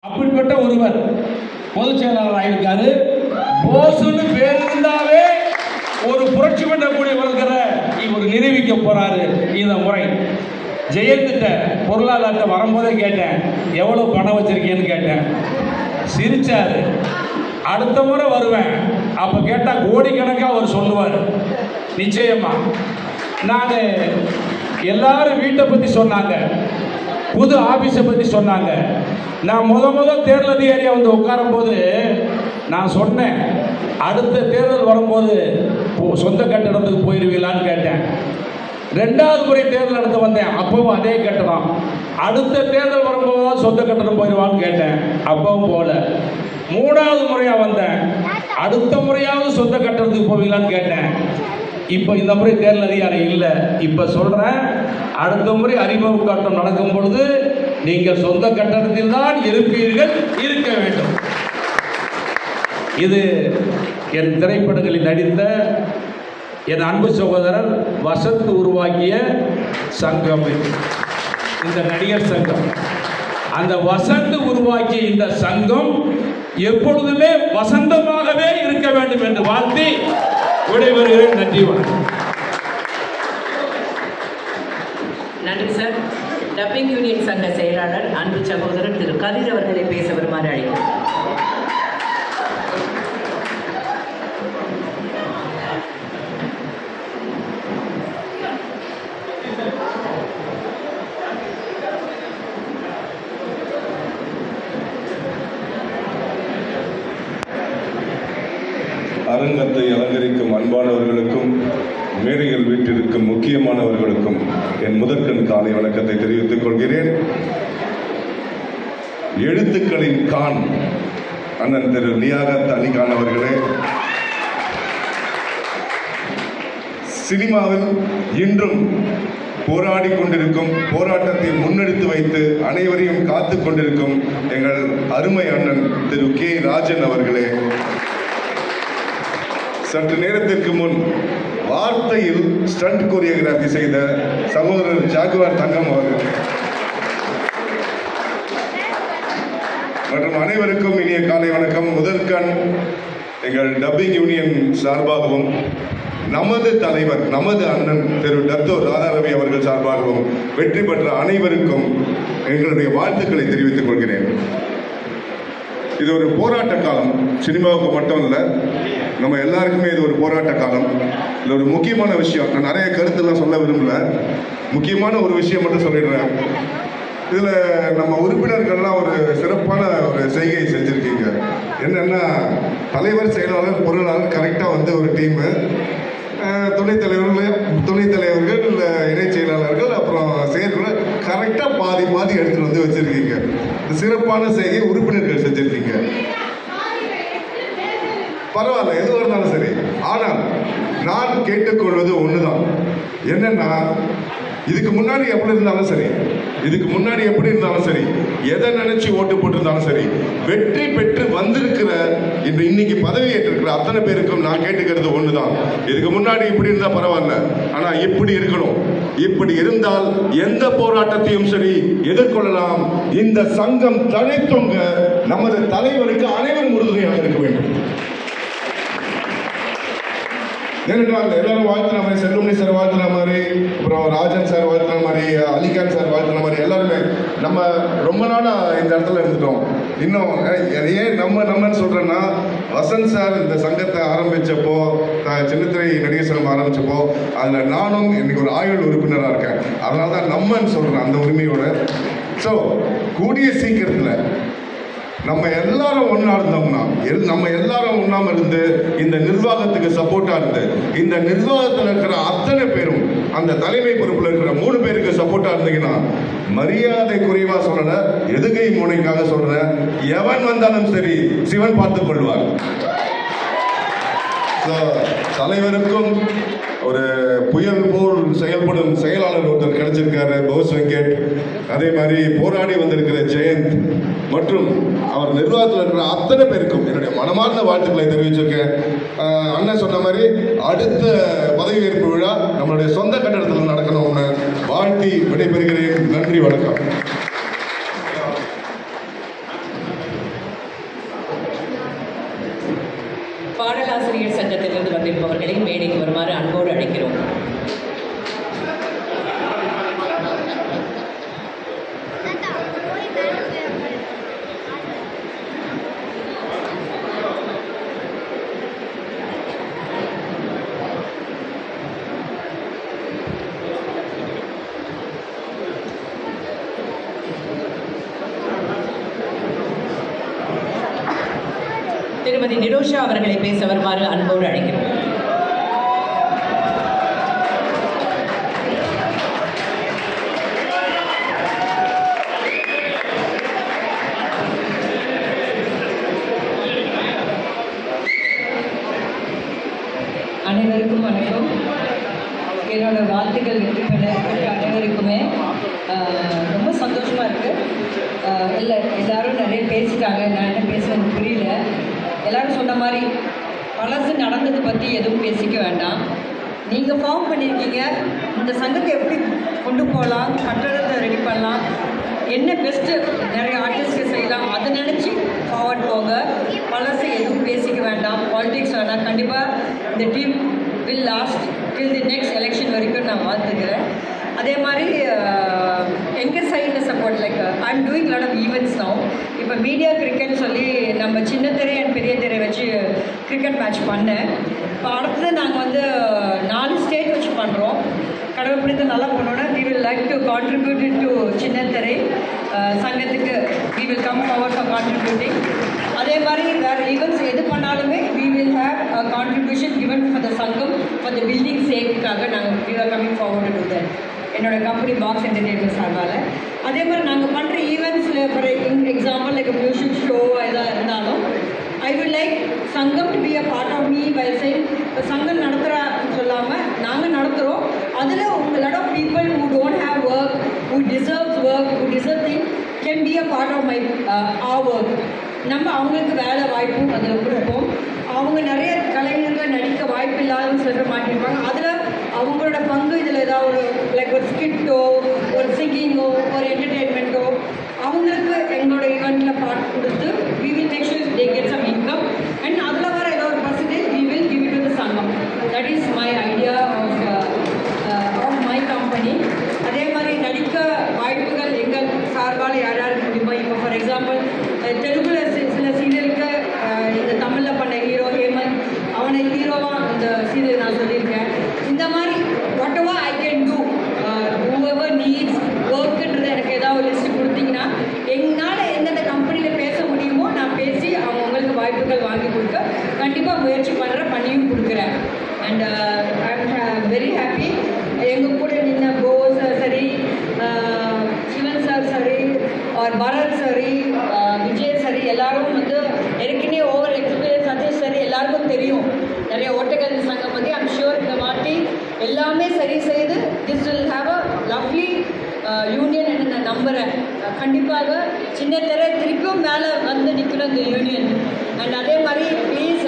அப்படிப்பட்ட ஒருவர் பொதுச் செயலாளர் ஆயிருக்காரு போஸ்னு பேர் இருந்தாவே ஒரு புரட்சி பண்ணக்கூடியவர்கிற இவர் நிரூபிக்க போறாரு இந்த முறை ஜெயந்திட்ட பொருளாதாரத்தை வரும்போதே கேட்டேன் எவ்வளோ பணம் வச்சிருக்கேன்னு கேட்டேன் சிரிச்சாரு அடுத்த முறை வருவேன் அப்போ கேட்டால் கோடிக்கணக்காக அவர் சொல்லுவார் நிச்சயமா நாங்கள் எல்லாரும் வீட்டை பற்றி சொன்னாங்க புது ஆபீஸை பற்றி சொன்னாங்க நான் முத முத தேர்தல் அதிகாரியாக வந்து உட்காரும் போது நான் சொன்னேன் அடுத்த தேர்தல் வரும்போது போ- சொந்த கட்டடத்துக்கு போயிருவீங்களான்னு கேட்டேன் ரெண்டாவது முறை தேர்தல் நடத்த வந்தேன் அப்பவும் அதே கட்டணம் அடுத்த தேர்தல் வரும்போது தான் சொந்த கட்டணம் போயிடுவான்னு கேட்டேன் அப்பவும் போல மூணாவது முறையாக வந்தேன் அடுத்த முறையாவது சொந்த கட்டணத்துக்கு போவீங்களான்னு கேட்டேன் இப்போ இந்த முறை தேர்தல் அதிகாரி இல்லை இப்போ சொல்கிறேன் அடுத்த முறை அறிமுக கட்டம் நடக்கும் பொழுது நீங்கள் சொந்த கட்டணத்தில் தான் இருப்பீர்கள் இருக்க வேண்டும் இது என் திரைப்படங்களில் நடித்த என் அன்பு சகோதரர் வசந்த் உருவாக்கிய சங்கம் இது. இந்த நடிகர் சங்கம் அந்த வசந்த் உருவாக்கிய இந்த சங்கம் எப்பொழுதுமே வசந்தமாகவே இருக்க வேண்டும் என்று வாழ்த்தி விடைபெறுகிறேன் நன்றி வணக்கம் நன்றி சார் டப்பிங் யூனியன் சங்க செயலாளர் அன்பு சகோதரர் திரு கதிர் அவர்களை பேச வருமாறு அழைக்கிறேன் அரங்கத்தை அலங்கரிக்கும் அன்பானவர்களுக்கும் மேடையில் வீட்டிற்கும் முக்கியமானவர்களுக்கும் என் முதற்கண் காலை வணக்கத்தை தெரிவித்துக் கொள்கிறேன் எழுத்துக்களின் கான் அண்ணன் திரு நியாகத் அலிகான் அவர்களே சினிமாவில் இன்றும் போராடி கொண்டிருக்கும் போராட்டத்தை முன்னெடுத்து வைத்து அனைவரையும் காத்துக் கொண்டிருக்கும் எங்கள் அருமை அண்ணன் திரு கே ராஜன் அவர்களே சற்று நேரத்திற்கு முன் வார்த்தையில் ஸ்டண்ட் கோரியோகிராஃபி செய்த சகோதரர் ஜாகுவார் தங்கம் அவர்கள் மற்றும் அனைவருக்கும் இனிய காலை வணக்கம் முதற்கண் எங்கள் டப்பிங் யூனியன் சார்பாகவும் நமது தலைவர் நமது அண்ணன் திரு டத்தோ ராதாரவி அவர்கள் சார்பாகவும் வெற்றி பெற்ற அனைவருக்கும் எங்களுடைய வாழ்த்துக்களை தெரிவித்துக் கொள்கிறேன் இது ஒரு போராட்ட காலம் சினிமாவுக்கு மட்டும் இல்லை நம்ம எல்லாருக்குமே இது ஒரு போராட்ட காலம் இது ஒரு முக்கியமான விஷயம் நான் நிறைய கருத்துலாம் சொல்ல விரும்பல முக்கியமான ஒரு விஷயம் மட்டும் சொல்லிடுறேன் இதில் நம்ம உறுப்பினர்கள்லாம் ஒரு சிறப்பான ஒரு செய்கை செஞ்சுருக்கீங்க என்னென்னா தலைவர் செயலாளர் பொருளாளர் கரெக்டாக வந்து ஒரு டீமு துணைத் தலைவர்கள் துணைத் தலைவர்கள் இணைச் செயலாளர்கள் அப்புறம் செயல்கள் கரெக்டாக பாதி பாதி எடுத்துகிட்டு வந்து வச்சுருக்கீங்க இந்த சிறப்பான செய்கை உறுப்பினர்கள் செஞ்சுருக்கீங்க பரவாயில்ல எதுவாக இருந்தாலும் சரி ஆனால் நான் கேட்டுக்கொள்வது ஒண்ணுதான் என்னன்னா இதுக்கு முன்னாடி எப்படி இருந்தாலும் சரி இதுக்கு முன்னாடி எப்படி இருந்தாலும் சரி எதை நினைச்சு ஓட்டு போட்டிருந்தாலும் சரி வெற்றி பெற்று வந்திருக்கிற இந்த இன்னைக்கு பதவி ஏற்றிருக்கிற அத்தனை பேருக்கும் நான் கேட்டுக்கிறது ஒண்ணுதான் இதுக்கு முன்னாடி இப்படி இருந்தா பரவாயில்ல ஆனா இப்படி இருக்கணும் இப்படி இருந்தால் எந்த போராட்டத்தையும் சரி எதிர்கொள்ளலாம் இந்த சங்கம் தழைத்தொங்க நமது தலைவருக்கு அனைவரும் உறுதுணையாக இருக்க வேண்டும் ஏனென்றால் எல்லாரும் வாழ்த்துன மாதிரி செல்வமணி சார் வாழ்த்துன மாதிரி அப்புறம் ராஜன் சார் வாழ்த்துன மாதிரி அலிகான் சார் வாழ்த்துன மாதிரி எல்லாருமே நம்ம ரொம்ப நாளா இந்த இடத்துல இருந்துட்டோம் இன்னும் அஹ், ஏன் நம்ம நம்மன்னு சொல்றேன்னா வசந்த் சார் இந்த சங்கத்தை ஆரம்பிச்சப்போ அஹ், சின்னத்திரை நடிகர் சங்கம் ஆரம்பிச்சப்போ அதுல நானும் இன்னைக்கு ஒரு ஆயுள் உறுப்பினராக இருக்கேன் அதனால தான் நம்மன்னு சொல்றேன் அந்த உரிமையோட ஸோ கூடிய சீக்கிரத்தில் நம்ம எல்லாரும் ஒன்றா இருந்தோம்னா எல் நம்ம எல்லாரும் ஒன்றாம இருந்து இந்த நிர்வாகத்துக்கு சப்போர்ட்டா இருந்து இந்த நிர்வாகத்தில் இருக்கிற அத்தனை பேரும் அந்த தலைமை பொறுப்பில் இருக்கிற மூணு பேருக்கு சப்போர்ட்டா இருந்தீங்கன்னா மரியாதை குறைவா சொல்லல எதுகை முனைக்காக சொல்றேன் எவன் வந்தாலும் சரி சிவன் பார்த்துக் கொள்வார் So, தலைவருக்கும் ஒரு புயல் போல் செயல்படும் செயலாளர் ஒருத்தர் கிடைச்சிருக்காரு போஸ் வெங்கட் அதே மாதிரி போராடி வந்திருக்கிற ஜெயந்த் மற்றும் அவர் நிர்வாகத்தில் இருக்கிற அத்தனை பேருக்கும் என்னுடைய மனமார்ந்த வாழ்த்துக்களை தெரிவிச்சிருக்கேன் ஆஹ் அண்ணன் சொன்ன மாதிரி அடுத்த பதவியேற்பு விழா நம்மளுடைய சொந்த கட்டடத்தில் நடக்கணும்னு வாழ்த்தி விடைபெறுகிறேன் நன்றி வணக்கம் பாடலாசிரியர் சங்கத்திலிருந்து வந்திருப்பவர்களை மேடைக்கு வருமாறு அன்போடு அழைக்கிறோம் திருமதி நிரோஷா அவர்களை பேச வருமாறு அன்போடு அழைக்கிறோம் அனைவருக்கும் வணக்கம் என்னோட வாழ்த்துக்கள் வெற்றி பெற அனைவருக்குமே ஆஹ், ரொம்ப சந்தோஷமாக இருக்குது இல்லை எல்லாரும் நிறைய பேசிட்டாங்க நான் என்ன பேசுறது புரியல எல்லாரும் சொன்ன மாதிரி பழசு நடந்ததை பற்றி எதுவும் பேசிக்க வேண்டாம் நீங்கள் ஃபார்ம் பண்ணியிருக்கீங்க இந்த சங்கத்தை எப்படி கொண்டு போகலாம் கட்டடத்தை ரெடி பண்ணலாம் என்ன பெஸ்ட்டு நிறைய ஆர்டிஸ்ட்க்கு செய்யலாம் அதை நினச்சி ஃபார்வர்ட் போங்க பழசு எதுவும் பேசிக்க வேண்டாம் பாலிடிக்ஸ் வேணாம் கண்டிப்பாக இந்த team will last till the next election வரைக்கும் நான் வாழ்த்துக்கிறேன் அதே மாதிரி எங்கள் சைடில் support like I'm doing lot of events no இப்போ மீடியா கிரிக்கெட் சொல்லி நம்ம சின்ன திரை அண்ட் பெரிய திரை வச்சு கிரிக்கெட் மேட்ச் பண்ணேன் இப்போ அடுத்தது நாங்கள் வந்து நாலு ஸ்டேட் வச்சு பண்ணுறோம் கடவுள் பிடித்து நல்லா பண்ணோன்னா we will like to contribute to சின்ன திரை அஹ், சங்கத்துக்கு we will come forward for contributing அதே மாதிரி வேறு ஈவெண்ட்ஸ் எது பண்ணாலுமே we will have a contribution given for the sangam for the building சேஃப்க்காக நாங்கள் we are coming forward to that என்னோட கம்பெனி பாக்ஸ் என்டர்டெயின்மெண்ட் சார்பால் அதே மாதிரி நாங்கள் பண்ணுற ஈவெண்ட்ஸில் for example like music show எதாக இருந்தாலும் I will like sangam to be a part of me by side இப்போ சங்கம் நடத்துகிறான்னு சொல்லாமல் நாங்கள் நடத்துகிறோம் அதில் உங்கள் lot of people who don't have work who deserves work who deserve thing can be a part of my uh, our work நம்ம அவங்களுக்கு வேலை வாய்ப்பும் அதில் கொடுப்போம் அவங்க நிறைய கலைஞர்கள் நடிக்க வாய்ப்பு இல்லாதவங்க சொல்ல மாட்டிருப்பாங்க அதில் அவங்களோட பங்கு இதில் ஏதாவது ஒரு லைக் ஒரு ஸ்கிட்டோ ஒரு சிங்கிங்கோ ஒரு என்டர்டெயின்மெண்ட்டோ அவங்களுக்கு எங்களோட ஈவெண்ட்டில் பார்ட் கொடுத்து we will make sure they get some income and அதில் வர ஏதோ ஒரு percentage we will give it to sangam that is my idea of of my company அதே மாதிரி நடிக்க வாய்ப்புகள் எங்கள் சார்பால் யார் யாருக்கு முடியுமோ இப்போ ஃபார் எக்ஸாம்பிள் தெலுங்குல சி- சில சீரியலுக்கு இந்த தமிழில் பண்ண ஹீரோ ஹேமந்த் அவனை ஹீரோவாக இந்த சீரியல் நான் சொல்லியிருக்கேன் இந்த மாதிரி whatever I can do whoever needs ஒர்க்குன்றது எனக்கு ஏதாவது ஒரு லிஸ்ட் கொடுத்தீங்கன்னா என்னால் எந்தெந்த கம்பெனியில் பேச முடியுமோ நான் பேசி அவங்க உங்களுக்கு வாய்ப்புகள் வாங்கி கொடுக்க கண்டிப்பாக முயற்சி பண்ணுறேன் பண்ணியும் கொடுக்குறேன் and I am very happy எங்கள் கூட நின்ன போஸ் சரி uh, சிவன் சார் சரி ஆர் பரத் சரி uh, விஜய் சரி எல்லாரும் வந்து ஏற்கனவே ஓவர் எக்ஸ்பீரியன்ஸ் சதீஷ் சரி எல்லாருக்கும் தெரியும் நிறைய ஓட்டக்கல்வி சங்கம் பற்றி ஐம் ஷூர் இந்த வாட்டி எல்லாமே சரி செய்து this will have a lovely union என்று நான் நம்புகிறேன் கண்டிப்பாக சின்ன திரை திருப்பியும் மேலே வந்து நிற்கணும் இந்த யூனியன் அண்ட் அதே மாதிரி ப்ளீஸ்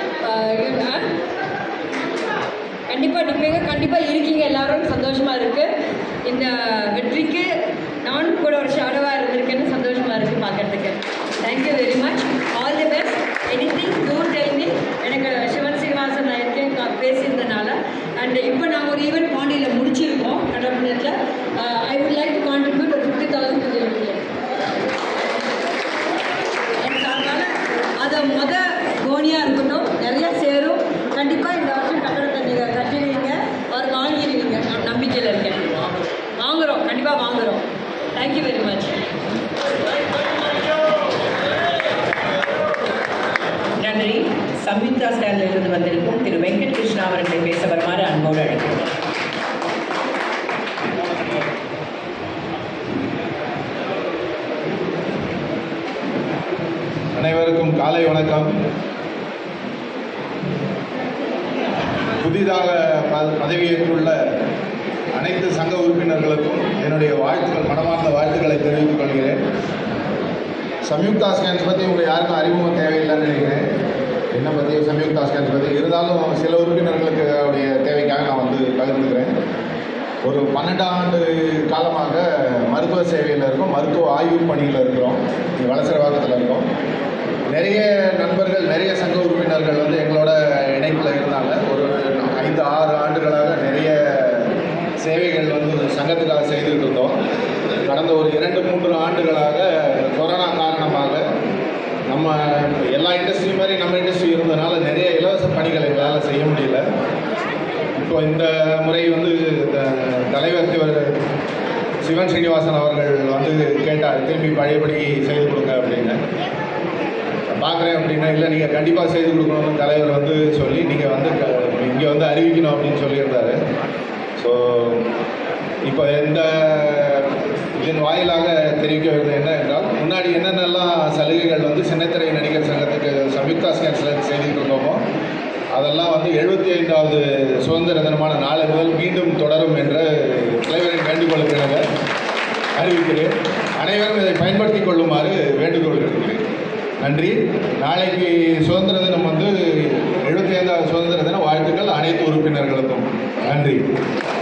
கண்டிப்பாக நிற்பீங்க கண்டிப்பாக இருக்கீங்க எல்லாரும் சந்தோஷமாக இருக்குது இந்த வெற்றிக்கு நானும் கூட ஒரு ஷாடோவாக இருந்திருக்கேன்னு சந்தோஷமாக இருக்குது பார்க்கறதுக்கு thank you very much all the best anything do tell me எனக்கு சிவன் சீனிவாசன் நான் இருக்கேன் கா- பேசியிருந்தனால அண்ட் இப்போ நாங்கள் ஒரு ஈவெண்ட் பாண்டியில் முடிச்சிருக்கோம் கடற்பத்தில் I would like to contribute ஒரு ஃபிஃப்டி தௌசண்ட் டு எனக்கு அதனால அது முத கோனியாக இருக்கட்டும் நிறைய சேரும் கண்டிப்பாக இந்த வருஷம் கட்டடத்தை நீங்கள் கட்டிடுவீங்க அவர் வாங்கிடுவீங்க நான் நம்பிக்கையில் இருக்கேன் வாங்குகிறோம் கண்டிப்பாக வாங்குகிறோம் தேங்க்யூ வெரி மச் நன்றி சம்யுக்தா ஸ்டாலிலிருந்து வந்திருக்கும் திரு வெங்கட் கிருஷ்ணா அவர்களை பேச வருமாறு அன்போடு அழைக்கிறோம் அனைவருக்கும் காலை வணக்கம் புதிதாக ப- பதவியேற்றுள்ள அனைத்து சங்க உறுப்பினர்களுக்கும் என்னுடைய வாழ்த்துக்கள் மனமார்ந்த வாழ்த்துக்களை தெரிவித்துக் கொள்கிறேன் சம்யுக்தா ஸ்கேன்ஸ் பற்றி உங்களுக்கு யாருக்கும் அறிமுகம் தேவையில்லைன்னு நினைக்கிறேன் என்னை பற்றி சம்யுக்தா ஸ்கேன்ஸ் பற்றி இருந்தாலும் சில உறுப்பினர்களுக்கு அவருடைய தேவைக்காக நான் வந்து பகிர்ந்துக்கிறேன் ஒரு பன்னெண்டாம் ஆண்டு காலமாக மருத்துவ சேவையில் இருக்கோம் மருத்துவ ஆய்வு பணியில் இருக்கிறோம் இங்க வலசரவாக்கத்தில் இருக்கோம் நிறைய நண்பர்கள் நிறைய சங்க உறுப்பினர்கள் வந்து எங்களோட இணைப்பில் இருந்தாங்க ஒரு ஐந்து ஆறு ஆண்டுகளாக நிறைய சேவைகள் வந்து சங்கத்துக்காக செய்துட்டு இருந்தோம் கடந்த ஒரு இரண்டு மூன்று ஆண்டுகளாக கொரோனா காரணமாக நம்ம எல்லா இண்டஸ்ட்ரி மாதிரி நம்ம இண்டஸ்ட்ரி இருந்ததுனால நிறைய இலவச பணிகளை எங்களால் செய்ய முடியல இப்போ இந்த முறை வந்து இந்த தலைவர் திரு சிவன் ஸ்ரீனிவாசன் அவர்கள் வந்து கேட்டார் திரும்பி பழையபடி செய்து கொடுங்க அப்படின்னு பார்க்குறேன் அப்படின்னா இல்லை நீங்கள் கண்டிப்பாக செய்து கொடுக்கணும்னு தலைவர் வந்து சொல்லி நீங்கள் வந்து இங்கே வந்து அறிவிக்கணும் அப்படின்னு சொல்லியிருந்தாரு ஸோ இப்போ இந்த இதன் வாயிலாக தெரிவிக்க வேண்டியது என்ன என்றால் முன்னாடி என்னென்னலாம் சலுகைகள் வந்து சின்னத்திரை நடிகர் சங்கத்துக்கு சம்யுக்தா ஸ்கேன்ஸில் செய்துட்டு இருந்தோமோ அதெல்லாம் வந்து எழுபத்தி ஐந்தாவது சுதந்திர தினமான நாளை முதல் மீண்டும் தொடரும் என்ற தலைவரின் வேண்டுகோளுக்கு இணங்க அறிவிக்கிறேன் அனைவரும் இதை பயன்படுத்திக் கொள்ளுமாறு வேண்டுகோள் இருக்கிறேன் நன்றி நாளைக்கு சுதந்திர தினம் வந்து எழுபத்தி ஐந்தாவது சுதந்திர தின வாழ்த்துக்கள் அனைத்து உறுப்பினர்களுக்கும் நன்றி